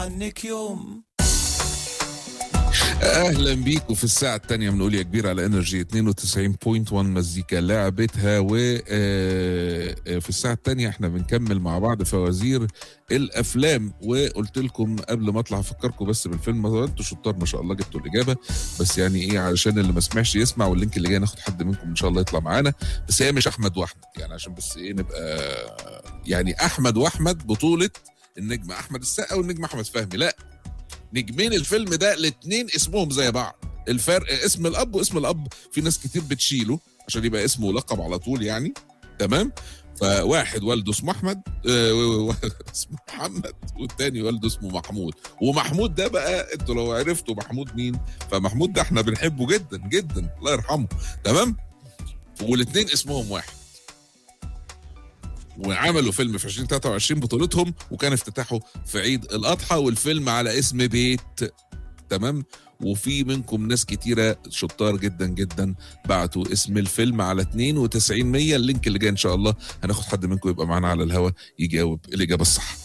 عنك يوم اهلا بيكم في الساعه الثانيه بنقول يا كبير على انرجي 92.1 مزيكا لعبتها وفي الساعه الثانيه احنا بنكمل مع بعض فوازير الافلام وقلت لكم قبل ما اطلع افكركم بس بالفيلم انتوا شطار ما شاء الله جبتوا الاجابه بس يعني ايه علشان اللي ما سمعش يسمع واللينك اللي جاي ناخد حد منكم ان شاء الله يطلع معانا بس هي مش احمد واحمد يعني عشان بس ايه نبقى يعني احمد واحمد بطوله النجم احمد السقا والنجم احمد فهمي لا نجمين الفيلم ده الاثنين اسمهم زي بعض الفرق اسم الاب واسم الاب في ناس كتير بتشيله عشان يبقى اسمه ولقب على طول يعني تمام فواحد والده اسمه احمد آه، اسمه محمد والتاني والده اسمه محمود ومحمود ده بقى انتوا لو عرفتوا محمود مين فمحمود ده احنا بنحبه جدا جدا الله يرحمه تمام والاثنين اسمهم واحد وعملوا فيلم في 2023 بطولتهم وكان افتتاحه في عيد الاضحى والفيلم على اسم بيت تمام وفي منكم ناس كتيرة شطار جدا جدا بعتوا اسم الفيلم على 92 100 اللينك اللي جاي ان شاء الله هناخد حد منكم يبقى معانا على الهوا يجاوب الاجابه الصح